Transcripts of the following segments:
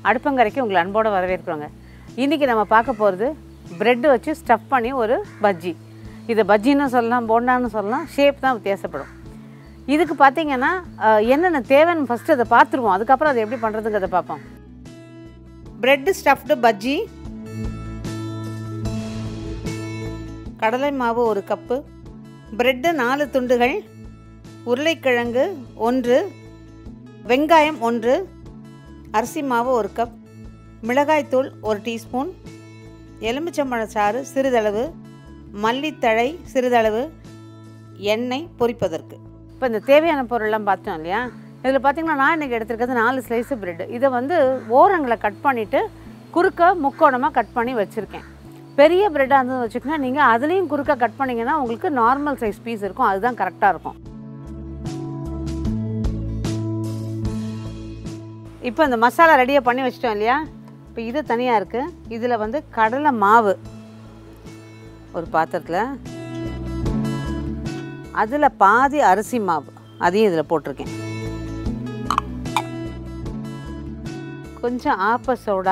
அடுப்பங்கரைக்கு உங்களை அன்போடு வரவேற்கிறோங்க இன்றைக்கி நம்ம பார்க்க போகிறது பிரெட் வச்சு ஸ்டஃப் பண்ணி ஒரு பஜ்ஜி இதை பஜ்ஜின்னு சொல்லலாம் போண்டான்னு சொல்லலாம் ஷேப் தான் வித்தியாசப்படும் இதுக்கு பார்த்தீங்கன்னா அஹ், என்னென்ன தேவைன்னு ஃபஸ்ட்டு அதை பார்த்துருவோம் அதுக்கப்புறம் அதை எப்படி பண்ணுறதுங்கிறத பார்ப்போம் பிரெட் ஸ்டஃப்டு பஜ்ஜி கடலை மாவு ஒரு கப்பு பிரெட்டு நாலு துண்டுகள் உருளைக்கிழங்கு ஒன்று வெங்காயம் ஒன்று அரிசி மாவு ஒரு கப் மிளகாய்த்தூள் ஒரு டீஸ்பூன் எலுமிச்சம்பழச் சாறு சிறிதளவு மல்லித்தழை சிறிதளவு எண்ணெய் பொரிப்பதற்கு இப்போ இந்த தேவையான பொருள்லாம் பார்த்தோம் இல்லையா இதில் பார்த்தீங்கன்னா நான் இன்றைக்கி எடுத்திருக்கிறது நாலு ஸ்லைஸு பிரெட் இதை வந்து ஓரங்களை கட் பண்ணிவிட்டு குறுக்க முக்கோணமாக கட் பண்ணி வச்சுருக்கேன் பெரிய பிரெட்டாக இருந்தது வச்சுக்கோங்க நீங்கள் அதுலேயும் குறுக்க கட் பண்ணிங்கன்னா உங்களுக்கு நார்மல் சைஸ் பீஸ் இருக்கும் அதுதான் கரெக்டாக இருக்கும் இப்போ இந்த மசாலா ரெடியாக பண்ணி வச்சிட்டோம் இல்லையா இப்போ இது தனியாக இருக்குது இதில் வந்து கடலை மாவு ஒரு பாத்திரத்தில் அதில் பாதி அரிசி மாவு அதையும் இதில் போட்டிருக்கேன் கொஞ்சம் ஆப்ப சோடா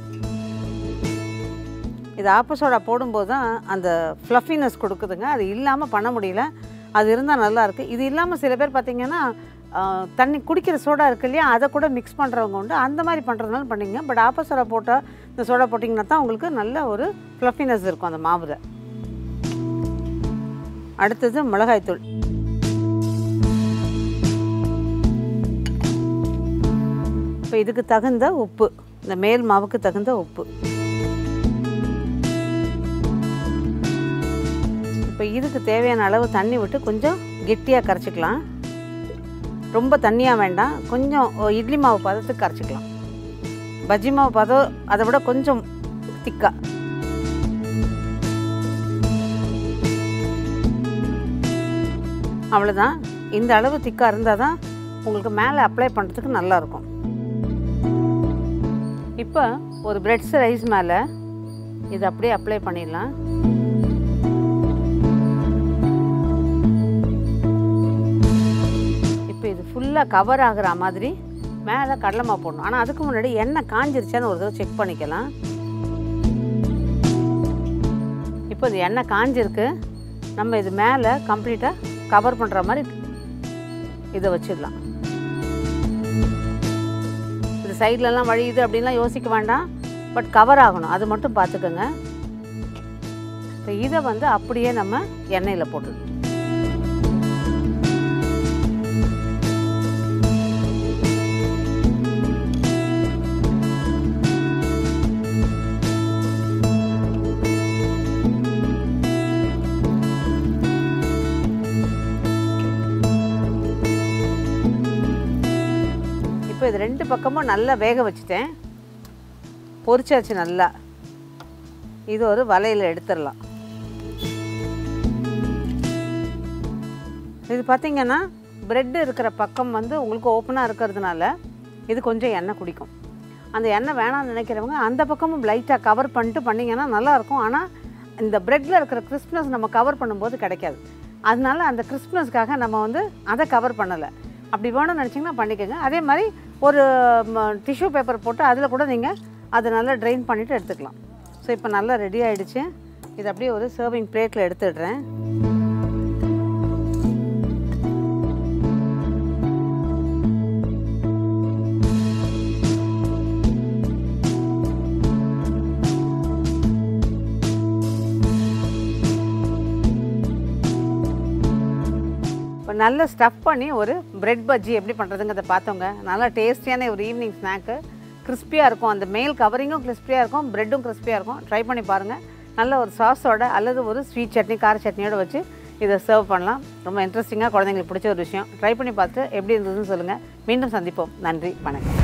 இது ஆப்ப சோடா போடும்போது தான் அந்த ஃப்ளஃபினஸ் கொடுக்குதுங்க அது இல்லாமல் பண்ண முடியல அது இருந்தால் நல்லாயிருக்கு இது இல்லாமல் சில பேர் பார்த்திங்கன்னா ஆஹ், தண்ணி குடிக்கிற சோடா இருக்கு இல்லையா அதை கூட மிக்ஸ் பண்ணுறவங்க உண்டு அந்த மாதிரி பண்ணுறதுனால பண்ணிங்க பட் ஆப்ப சோடா போட்டால் இந்த சோடா போட்டிங்கன்னா தான் உங்களுக்கு நல்ல ஒரு ஃப்ளஃபினஸ் இருக்கும் அந்த மாவில் அடுத்தது மிளகாய்த்தூள் இப்போ இதுக்கு தகுந்த உப்பு இந்த மேல் மாவுக்கு தகுந்த உப்பு இப்போ இதுக்கு தேவையான அளவு தண்ணி விட்டு கொஞ்சம் கெட்டியாக கரைச்சிக்கலாம் ரொம்ப தண்ணியாக வேண்டாம் கொஞ்சம் ஒ- இட்லி மாவு பதத்துக்கு கரைச்சிக்கலாம் பஜ்ஜி மாவு பதம் அதை விட கொஞ்சம் திக்கா அவ்வளோதான் இந்த அளவு திக்காக இருந்தால் தான் உங்களுக்கு மேலே அப்ளை பண்ணுறதுக்கு நல்லாயிருக்கும் இப்போ ஒரு பிரெட் ரைஸ் மேலே இது அப்படியே அப்ளை பண்ணிடலாம் இப்போ இது ஃபுல்லாக கவர் ஆகுற மாதிரி மேலே கடலை மாவு போடணும் ஆனால் அதுக்கு முன்னாடி எண்ணெய் காஞ்சிருச்சான்னு ஒரு தடவை செக் பண்ணிக்கலாம் இப்போ இது எண்ணெய் காஞ்சிருக்கு நம்ம இது மேலே கம்ப்ளீட்டாக கவர் பண்ணுற மாதிரி இதை வச்சிடலாம் இது சைட்லலாம் வழியுது அப்படின்லாம் யோசிக்க வேண்டாம் பட் கவர் ஆகணும் அது மட்டும் பார்த்துக்கோங்க இப்போ இதை வந்து அப்படியே நம்ம எண்ணெயில் போட்டுடணும் இப்போ இது ரெண்டு பக்கமும் நல்லா வேக வச்சுட்டேன் பொரிச்சாச்சு நல்லா இது ஒரு வலையில் எடுத்துடலாம் இது பார்த்தீங்கன்னா பிரெட் இருக்கிற பக்கம் வந்து உங்களுக்கு ஓப்பனாக இருக்கிறதுனால இது கொஞ்சம் எண்ணெய் குடிக்கும் அந்த எண்ணெய் வேணாம்னு நினைக்கிறவங்க அந்த பக்கமும் லைட்டாக கவர் பண்ணிட்டு பண்ணிங்கன்னா நல்லாயிருக்கும் ஆனால் இந்த ப்ரெட்டில் இருக்கிற கிறிஸ்ப்னஸ் நம்ம கவர் பண்ணும்போது கிடைக்காது அதனால அந்த கிறிஸ்ப்னஸ்க்காக நம்ம வந்து அதை கவர் பண்ணலை அப்படி வேணும்னு நினச்சிங்கன்னா பண்ணிக்கோங்க அதே மாதிரி ஒரு டிஷ்யூ பேப்பர் போட்டு அதில் கூட நீங்கள் அதை நல்லா ட்ரைன் பண்ணிவிட்டு எடுத்துக்கலாம் ஸோ இப்போ நல்லா ரெடி ஆயிடுச்சு இது அப்படியே ஒரு சர்விங் பிளேட்டில் எடுத்துடுறேன் இப்போ நல்லா ஸ்டஃப் பண்ணி ஒரு பிரெட் பஜ்ஜி எப்படி பண்ணுறதுங்கிறத பார்த்தோங்க நல்லா டேஸ்டியான ஒரு ஈவினிங் ஸ்நாக்கு கிறிஸ்பியாக இருக்கும் அந்த மேல் கவரிங்கும் கிறிஸ்பியாக இருக்கும் பிரெட்டும் கிறிஸ்பியாக இருக்கும் ட்ரை பண்ணி பாருங்கள் நல்ல ஒரு சாஸோட அல்லது ஒரு ஸ்வீட் சட்னி கார சட்னியோட வச்சு இதை சர்வ் பண்ணலாம் ரொம்ப இன்ட்ரெஸ்டிங்காக குழந்தைங்களுக்கு பிடிச்ச ஒரு விஷயம் ட்ரை பண்ணி பார்த்து எப்படி இருந்ததுன்னு சொல்லுங்கள் மீண்டும் சந்திப்போம் நன்றி வணக்கம்